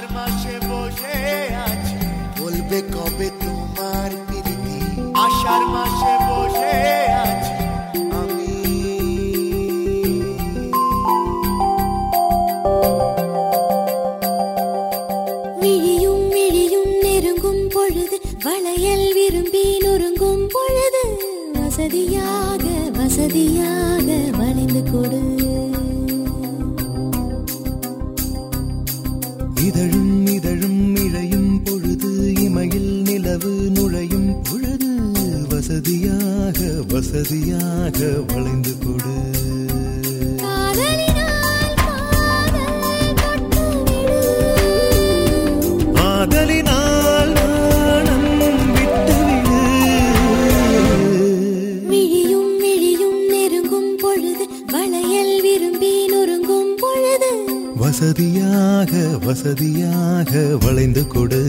আষাঢ় মাসে বসে আছি বলবে কবে তোমার প্রীতি আষাঢ় মাসে বসে আছি আমি விழியும் விழியும் நெருங்கும் பொழுது வளையல் விரும்பி நொறுங்கும் பொழுது வசதியாக வசதியாக வளைந்து கொடு இதழும் இதழும் இழையும் பொழுது இமையில் நிலவு நுழையும் பொழுது வசதியாக வசதியாக வளைந்து கொடு காதலினால் காதல் தொட்டுவிடு. ஆதலினால் நாணம் விட்டுவிடு விழியும் விழியும் நெருங்கும் பொழுது வளையல் விரும்பி நொறுங்கும் பொழுது வசதியாக வசதியாக வளைந்து கொடு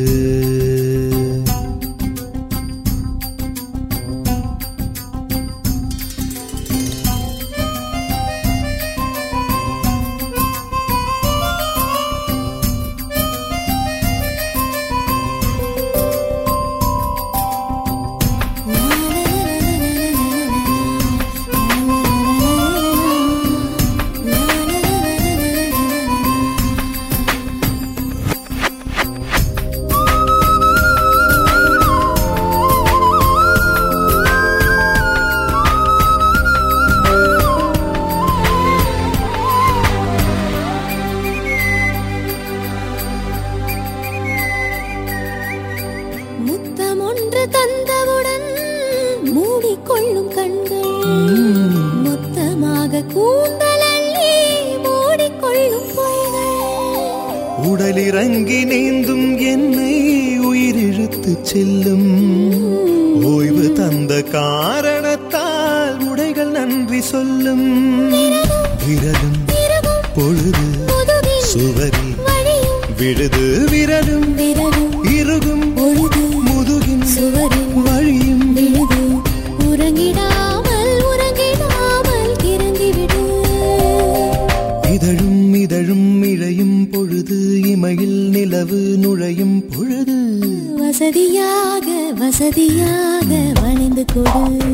முத்தம் ஒன்று தந்தவுடன் மூடிக்கொள்ளும் கண்கள் மொத்தமாக கூந்தல் அள்ளி மூடிக்கொள்ளும் பொய்கள் உடலிறங்கி நீந்தும் என்னை உயிரிழுத்து செல்லும் ஓய்வு தந்த காரணத்தால் உடைகள் நன்றி சொல்லும் விரலும் இரவும் பொழுது முதுகில் சுவரில் வழியும் விழுது விரலும் விரலும் இறுகும் பொழுது முதுகின் சுவரில் வழியும் விழுது உறங்கிடாமல் உறங்கிடாமல் கிறங்கிவிடு இதழும் இதழும் இழையும் பொழுது இமையில் நிலவு நுழையும் பொழுது வசதியாக வசதியாக வளைந்து கொடு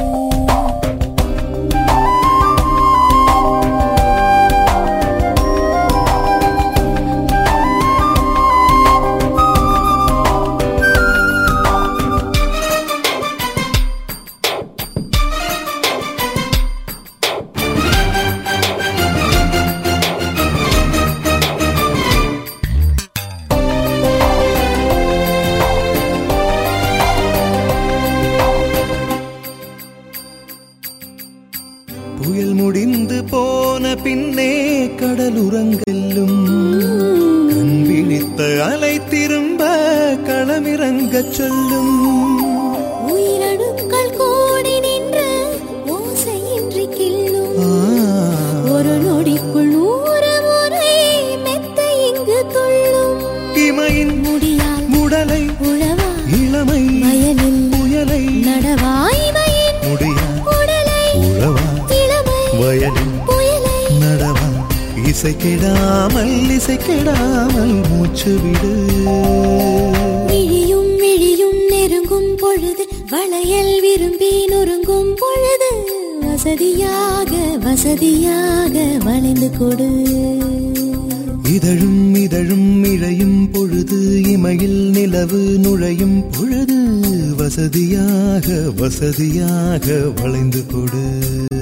புயல் முடிந்து போன பின்னே கடல் உறங்கெல்லும் கண் விழித்த அலை திரும்ப களமிறங்கச் சொல்லும் உயிரணுக்கள் கோடி நின்று ஓசையின்றி கிள்ளும் ஆ, ஒரு நொடிக்குள் நூறு முறை மெத்த இங்கு துள்ளும் இமையின் முடியால் முடலை உழவா இளமை வயலில் புயலை நடவாய்மையின் முடியா உடலை உழவா இளமை வயலின் புயலை நடவா இசை கெடாமல் இசை கெடாமல் மூச்சு விடு விழியும் விழியும் நெருங்கும் பொழுது வளையல் விரும்பி நொறுங்கும் பொழுது வசதியாக வசதியாக வளைந்து கொடு இதழும் இதழும் இழையும் பொழுது இமையில் நிலவு நுழையும் பொழுது வசதியாக வசதியாக வளைந்து கொடு